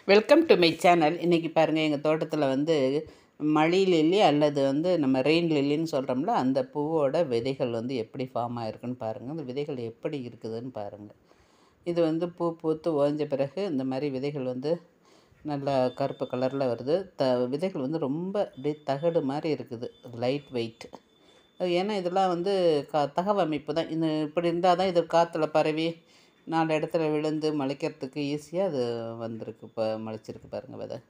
welcome to my channel இன்றைக்கி பாருங்கள் எங்கள் தோட்டத்தில் வந்து மழை லில்லி அல்லது வந்து நம்ம ரெயின் லில்லின்னு சொல்கிறோம்ல அந்த பூவோட விதைகள் வந்து எப்படி ஃபார்ம் ஆகிருக்குன்னு பாருங்கள் அந்த விதைகள் எப்படி இருக்குதுன்னு பாருங்கள் இது வந்து பூ பூத்து ஓய்ஞ்ச பிறகு இந்த மாதிரி விதைகள் வந்து நல்லா கருப்பு கலரில் வருது த விதைகள் வந்து ரொம்ப அப்படியே தகடு மாதிரி இருக்குது லைட் வெயிட் அது ஏன்னா இதெல்லாம் வந்து க தகவமைப்பு தான் இது இப்படி இருந்தால் தான் இது காற்றுல பரவி நாலு இடத்துல விழுந்து முளைக்கிறதுக்கு ஈஸியாக அது வந்திருக்கு இப்போ முளைச்சிருக்கு பாருங்கள் விதை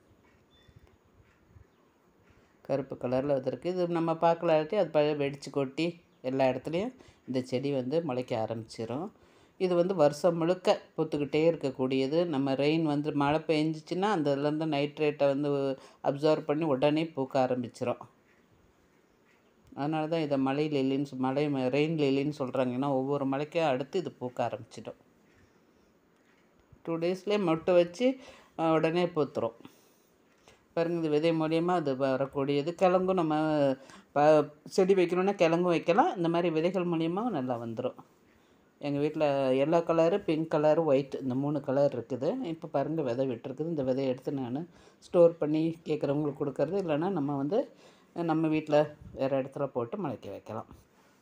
கருப்பு கலரில் வந்திருக்கு இது நம்ம பார்க்கலாட்டி அது பழைய வெடித்து கொட்டி எல்லா இடத்துலையும் இந்த செடி வந்து முளைக்க ஆரம்பிச்சிடும் இது வந்து வருஷம் முழுக்க பூத்துக்கிட்டே இருக்கக்கூடியது நம்ம ரெயின் வந்து மழை பெஞ்சிச்சின்னா அந்த இதுலேருந்து நைட்ரேட்டை வந்து அப்சர்வ் பண்ணி உடனே பூக்க ஆரம்பிச்சிடும் அதனால தான் இதை மழை லில்லின்னு சொ- மழை ரெயின் லில்லின்னு சொல்கிறாங்க ஏன்னா ஒவ்வொரு மழைக்கும் அடுத்து இது பூக்க ஆரம்பிச்சிடும் டூ டேஸ்லேயே மொட்டை வச்சு அஹ், உடனே பூத்துரும் பாருங்க இது விதை மூலியமாக அது வரக்கூடியது கிழங்கும் நம்ம ப செடி வைக்கணுன்னா கிழங்கும் வைக்கலாம் இந்த மாதிரி விதைகள் மூலியமாக நல்லா வந்துடும் எங்கள் வீட்டில் yellow colour pink colour white இந்த மூணு கலர் இருக்குது இப்போ பாருங்கள் விதை விட்டுருக்குது இந்த விதையை எடுத்து நான் ஸ்டோர் பண்ணி கேட்குறவங்களுக்கு கொடுக்கறது இல்லைன்னா நம்ம வந்து நம்ம வீட்டில் வேறு இடத்துல போட்டு முளைக்க வைக்கலாம்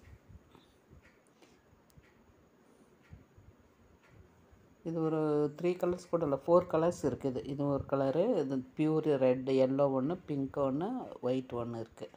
இது ஒரு த்ரீ கலர்ஸ் கூட இல்லை ஃபோர் கலர்ஸ் இருக்குது இது ஒரு கலரு இது பியூர் ரெட் எல்லோ ஒன்று பிங்க் ஒன்று ஒயிட் ஒன்று இருக்குது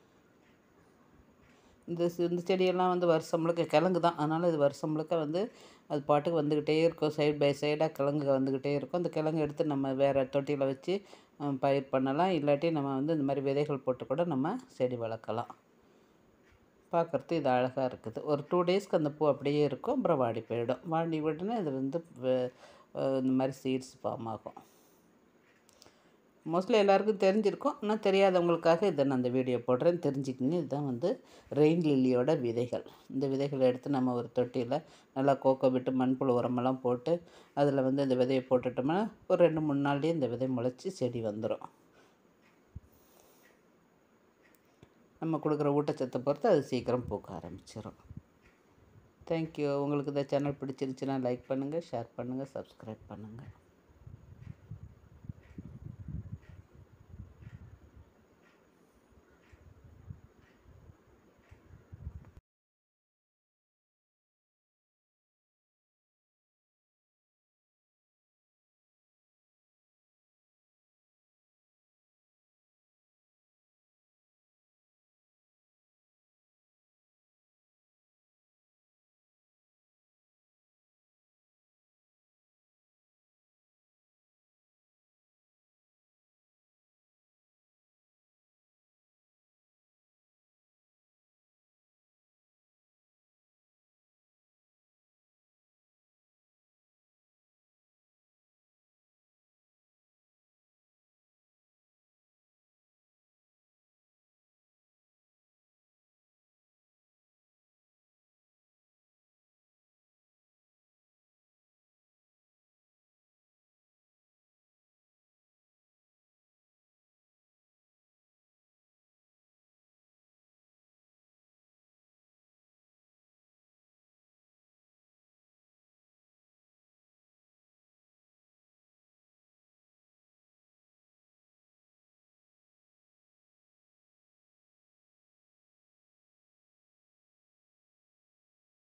இந்த சி- இந்த செடியெல்லாம் வந்து வருஷம் முழுக்க கிழங்கு தான் அதனால் இது வருஷம் முழுக்க வந்து அது பாட்டுக்கு வந்துக்கிட்டே இருக்கும் சைடு பை சைடாக கிழங்கு வந்துக்கிட்டே இருக்கும் அந்த கிழங்கு எடுத்து நம்ம வேறு தொட்டியில் வச்சு அஹ், பயிர் பண்ணலாம் இல்லாட்டி நம்ம வந்து இந்த மாதிரி விதைகள் போட்டு கூட நம்ம செடி வளர்க்கலாம் பார்க்குறது இது அழகாக இருக்குது ஒரு டூ டேஸ்க்கு அந்த பூ அப்படியே இருக்கும் அப்புறம் வாடி போயிடும் வாடி விட்டுனா இது வந்து வ- அஹ், இந்த மாதிரி சீட்ஸ் ஃபார்ம் ஆகும் மோஸ்ட்லி எல்லாருக்கும் தெரிஞ்சிருக்கும் ஆனால் தெரியாதவங்களுக்காக இதை நான் அந்த வீடியோ போடுறேன் தெரிஞ்சுக்கிங்க இதுதான் வந்து ரெயின் லில்லியோட விதைகள் இந்த விதைகளை எடுத்து நம்ம ஒரு தொட்டியில் நல்லா கோக்கோ விட்டு மண்புழு உரமெல்லாம் போட்டு அதில் வந்து இந்த விதையை போட்டுட்டோம்னா ஒரு ரெண்டு மூணு நாள்லேயே இந்த விதை முளைச்சி செடி வந்துடும் நம்ம கொடுக்குற ஊட்டச்சத்தை பொறுத்து அது சீக்கிரம் பூக்க ஆரம்பிச்சிடும் தேங்க்யூ உங்களுக்கு இந்த சேனல் பிடிச்சிருந்துச்சுன்னா லைக் பண்ணுங்கள் ஷேர் பண்ணுங்கள் சப்ஸ்கிரைப் பண்ணுங்கள்